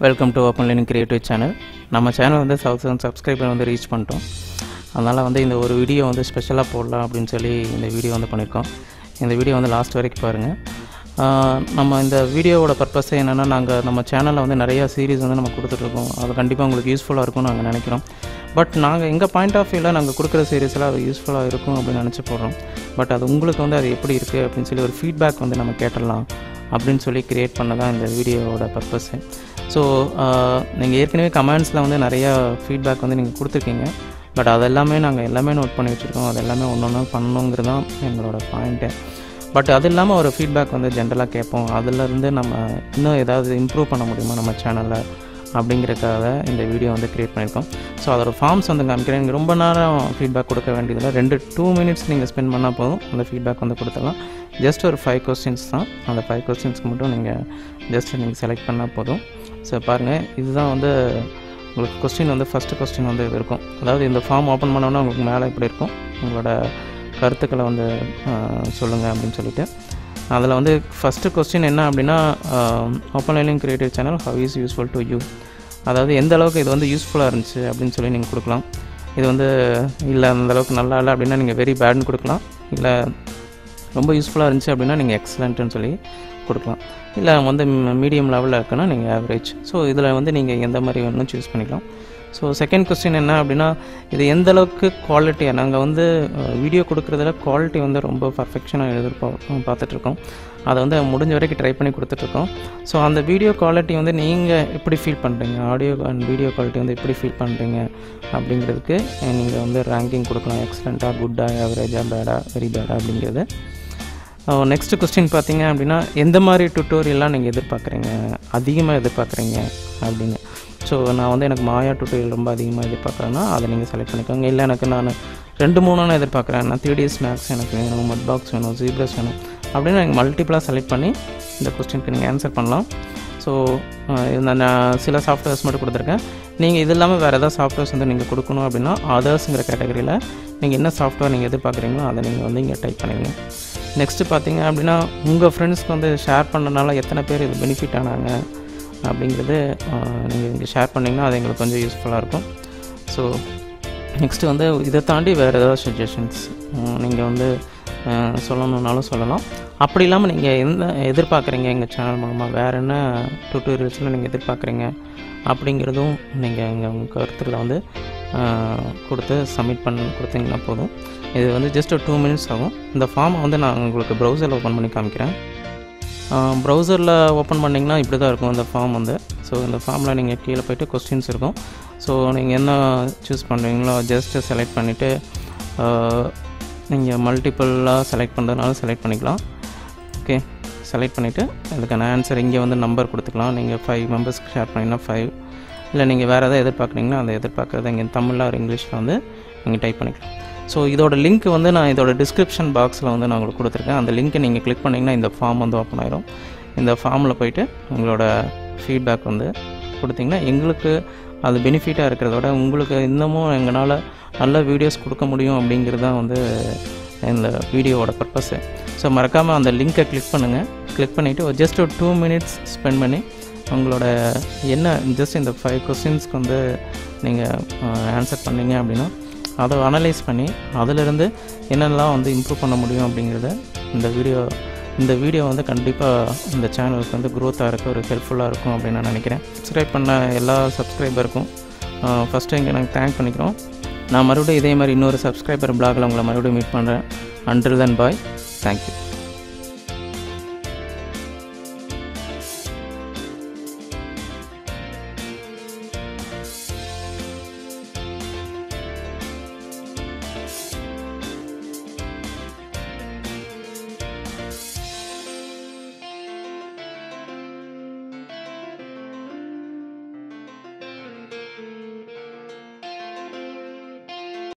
welcome to open learning creative channel நம்ம channel வந்து thousand subscriber வந்து ரீச் பண்ணிட்டோம் அதனால் வந்து இந்த ஒரு வீடியோ வந்து ஸ்பெஷலாக போடலாம் அப்படின்னு சொல்லி இந்த வீடியோ வந்து பண்ணியிருக்கோம் இந்த வீடியோ வந்து லாஸ்ட் வரைக்கும் பாருங்கள் ஆஹ் நம்ம இந்த வீடியோவோட பர்பஸ் என்னென்னா நாங்கள் நம்ம சேனலில் வந்து நிறையா சீரிஸ் வந்து நம்ம கொடுத்துட்ருக்கோம் அது கண்டிப்பாக உங்களுக்கு யூஸ்ஃபுல்லாக இருக்கும்னு நாங்கள் நினைக்கிறோம் பட் நாங்கள் எங்கள் பாயிண்ட் ஆஃப் வியூவில் நாங்கள் கொடுக்குற சீரிஸில் அது யூஸ்ஃபுல்லாக இருக்கும் அப்படின்னு நினச்சி போடுறோம் பட் அது உங்களுக்கு வந்து அது எப்படி இருக்குது அப்படின்னு சொல்லி ஒரு ஃபீட்பேக் வந்து நம்ம கேட்டுடலாம் அப்படின்னு சொல்லி க்ரியேட் பண்ண தான் இந்த வீடியோவோட பர்பஸ்ஸு ஸோ நீங்கள் ஏற்கனவே கமெண்ட்ஸில் வந்து நிறையா ஃபீட்பேக் வந்து நீங்கள் கொடுத்துருக்கீங்க பட் அதெல்லாமே நாங்கள் எல்லாமே நோட் பண்ணி வச்சுருக்கோம் அது எல்லாமே ஒன்று ஒன்று பண்ணணுங்கிறது தான் எங்களோட பாயிண்ட்டு பட் அது இல்லாமல் ஒரு ஃபீட்பேக் வந்து ஜென்ரலாக கேட்போம் அதுலேருந்து நம்ம இன்னும் ஏதாவது இம்ப்ரூவ் பண்ண முடியுமா நம்ம சேனலில் அப்படிங்கிறதுக்காக இந்த வீடியோ வந்து க்ரியேட் பண்ணியிருக்கோம் ஸோ அதோட ஃபார்ம்ஸ் வந்து காமிக்கிறேன் நீங்கள் ரொம்ப நேரம் ஃபீட்பேக் கொடுக்க வேண்டியதில்லை ரெண்டு டூ மினிட்ஸ் நீங்கள் ஸ்பெண்ட் பண்ணால் போதும் அந்த ஃபீட்பேக் வந்து கொடுத்துடலாம் ஜஸ்ட் ஒரு ஃபைவ் கொஸ்டின்ஸ் தான் அந்த ஃபைவ் கொஸ்டின்ஸ்க்கு மட்டும் நீங்கள் ஜஸ்ட் நீங்கள் செலக்ட் பண்ணால் போதும் ஸோ பாருங்கள் இதுதான் வந்து உங்களுக்கு கொஸ்டின் வந்து ஃபஸ்ட்டு கொஸ்டின் வந்து இது இருக்கும் அதாவது இந்த ஃபார்ம் ஓப்பன் பண்ணோன்னா உங்களுக்கு மேலே இப்படி இருக்கும் உங்களோட கருத்துக்களை வந்து சொல்லுங்கள் அப்படின்னு சொல்லிட்டு அதில் வந்து ஃபஸ்ட்டு கொஸ்டின் என்ன அப்படின்னா open learning creative channel how is useful to you அதாவது எந்த அளவுக்கு இது வந்து யூஸ்ஃபுல்லாக இருந்துச்சு அப்படின்னு சொல்லி நீங்கள் கொடுக்கலாம் இது வந்து இல்லை அந்த அளவுக்கு நல்லா இல்லை அப்படின்னா நீங்கள் வெரி பேட்னு கொடுக்கலாம் இல்லை ரொம்ப யூஸ்ஃபுல்லாக இருந்துச்சு அப்படின்னா நீங்கள் எக்ஸலண்ட்டுன்னு சொல்லி கொடுக்கலாம் இல்லை வந்து மீடியம் லெவலில் இருக்குன்னா நீங்கள் ஆவரேஜ் ஸோ இதில் வந்து நீங்கள் எந்த மாதிரி வேணும் சூஸ் பண்ணிக்கலாம் ஸோ செகண்ட் கொஸ்டின் என்ன அப்படின்னா இது எந்த அளவுக்கு குவாலிட்டியாக நாங்கள் வந்து வீடியோ கொடுக்குறதுல குவாலிட்டி வந்து ரொம்ப பர்ஃபெக்ஷனாக எதிர்பா பார்த்துட்ருக்கோம் அதை வந்து முடிஞ்ச வரைக்கும் ட்ரை பண்ணி கொடுத்துட்ருக்கோம் ஸோ அந்த வீடியோ குவாலிட்டி வந்து நீங்கள் எப்படி ஃபீல் பண்ணுறீங்க ஆடியோ அண்ட் வீடியோ குவாலிட்டி வந்து எப்படி ஃபீல் பண்ணுறீங்க அப்படிங்கிறதுக்கு நீங்கள் வந்து ரேங்கிங் கொடுக்கலாம் எக்ஸலண்ட்டாக குட்டாக ஆவரேஜாக பேடாக வெரி பேடாக அப்படிங்கிறது நெக்ஸ்ட் கொஸ்டின் பார்த்தீங்க அப்படின்னா எந்த மாதிரி டுட்டோரியல்லாம் நீங்கள் எதிர்பார்க்குறீங்க அதிகமாக எதிர்பார்க்குறீங்க அப்படின்னு ஸோ நான் வந்து எனக்கு மாயா டுட்டோரியல் ரொம்ப அதிகமாக எதிர்பார்க்குறேன்னா அதை நீங்கள் செலக்ட் பண்ணிக்கோங்க இல்லை எனக்கு நான் ரெண்டு மூணுன்னு எதிர்பார்க்குறேன் நான் த்ரீ டிஎஸ் மேக்ஸ் எனக்கு வேணும் மட் பாக்ஸ் வேணும் ஜீப்ரஸ் வேணும் அப்படின்னு நீங்கள் மல்டிப்ளாக செலக்ட் பண்ணி இந்த கொஸ்டினுக்கு நீங்கள் ஆன்சர் பண்ணலாம் ஸோ நான் சில சாஃப்ட்வேர்ஸ் மட்டும் கொடுத்துருக்கேன் நீங்கள் இது இல்லாமல் வேறு ஏதாவது சாஃப்ட்வேர்ஸ் வந்து நீங்கள் கொடுக்கணும் அப்படின்னா அதர்ஸுங்கிற கேட்டகரியில் நீங்கள் என்ன சாஃப்ட்வேர் நீங்கள் எதிர்பார்க்குறீங்களோ அதை நீங்கள் வந்து இங்கே டைப் பண்ணிடுங்க நெக்ஸ்ட்டு பார்த்தீங்க அப்படின்னா உங்கள் ஃப்ரெண்ட்ஸ்க்கு வந்து ஷேர் பண்ணனால எத்தனை பேர் இது பெனிஃபிட் ஆனாங்க அப்படிங்கிறது நீங்கள் இங்கே ஷேர் பண்ணிங்கன்னா அது எங்களுக்கு கொஞ்சம் யூஸ்ஃபுல்லாக இருக்கும் ஸோ நெக்ஸ்ட்டு வந்து இதை தாண்டி வேறு ஏதாவது சஜஷன்ஸ் நீங்கள் வந்து சொல்லணுன்னாலும் சொல்லலாம் அப்படி இல்லாமல் நீங்கள் எந்த எதிர்பார்க்குறீங்க எங்கள் சேனல் மூலமாக வேறு என்ன டுட்டோரியல்ஸில் நீங்கள் எதிர்பார்க்குறீங்க அப்படிங்கிறதும் நீங்கள் எங்கள் உங்கள் கருத்துக்களை வந்து கொடுத்து சப்மிட் பண்ண கொடுத்தீங்கன்னா போதும் இது வந்து ஜஸ்ட் ஒரு டூ மினிட்ஸ் ஆகும் இந்த ஃபார்மை வந்து நான் உங்களுக்கு ப்ரௌசரில் ஓப்பன் பண்ணி காமிக்கிறேன் ப்ரௌசரில் ஓப்பன் பண்ணிங்கன்னா இப்படி தான் இருக்கும் இந்த ஃபார்ம் வந்து ஸோ இந்த ஃபார்மில் நீங்கள் கீழே போய்ட்டு கொஸ்டின்ஸ் இருக்கும் ஸோ நீங்கள் என்ன சூஸ் பண்ணுறீங்களோ ஜஸ்ட்டு செலக்ட் பண்ணிவிட்டு நீங்கள் மல்டிப்புளாக செலக்ட் பண்ணுறதுனால செலக்ட் பண்ணிக்கலாம் ஓகே செலக்ட் பண்ணிவிட்டு அதுக்கான ஆன்சர் இங்கே வந்து நம்பர் கொடுத்துக்கலாம் நீங்கள் ஃபைவ் மெம்பர்ஸ்க்கு ஷேர் பண்ணிங்கன்னா ஃபைவ் இல்லை நீங்கள் வேறு எதாவது எதிர்பார்க்குறீங்கன்னா அதை எதிர்பார்க்குறத இங்கே தமிழில் ஒரு இங்கிலீஷில் வந்து நீங்கள் டைப் பண்ணிக்கலாம் ஸோ இதோட லிங்க் வந்து நான் இதோட டிஸ்கிரிப்ஷன் பாக்ஸில் வந்து நான் உங்களுக்கு கொடுத்துருக்கேன் அந்த லிங்க்கை நீங்கள் கிளிக் பண்ணிங்கன்னா இந்த ஃபார்ம் வந்து ஓப்பன் ஆயிரும் இந்த ஃபார்மில் போயிட்டு உங்களோட ஃபீட்பேக் வந்து கொடுத்தீங்கன்னா எங்களுக்கு அது பெனிஃபிட்டாக இருக்கிறதோட உங்களுக்கு இன்னமும் எங்களால் நல்ல வீடியோஸ் கொடுக்க முடியும் அப்படிங்கிறது தான் வந்து இந்த வீடியோவோட பர்பஸ்ஸு ஸோ மறக்காமல் அந்த லிங்க்கை கிளிக் பண்ணுங்கள் கிளிக் பண்ணிவிட்டு ஜஸ்ட் ஒரு டூ மினிட்ஸ் ஸ்பெண்ட் பண்ணி உங்களோட என்ன ஜஸ்ட் இந்த ஃபைவ் கொஸ்டின்ஸ்க்கு வந்து நீங்கள் ஆன்சர் பண்ணீங்க அப்படின்னா அதை அனலைஸ் பண்ணி அதிலிருந்து என்னெல்லாம் வந்து இம்ப்ரூவ் பண்ண முடியும் அப்படிங்கிறத இந்த வீடியோ இந்த வீடியோ வந்து கண்டிப்பாக இந்த சேனலுக்கு வந்து க்ரோத்தாக இருக்க ஒரு ஹெல்ப்ஃபுல்லாக இருக்கும் அப்படின்னு நான் நினைக்கிறேன் சப்ஸ்கிரைப் பண்ண எல்லா சப்ஸ்கிரைபருக்கும் ஃபஸ்ட்டு இங்கே நாங்கள் தேங்க் பண்ணிக்கிறோம் நான் மறுபடியும் இதே மாதிரி இன்னொரு சப்ஸ்கிரைபர் பிளாகில் உங்களை மறுபடியும் மீட் பண்ணுறேன் அண்டர் தன் பாய் தேங்க்யூ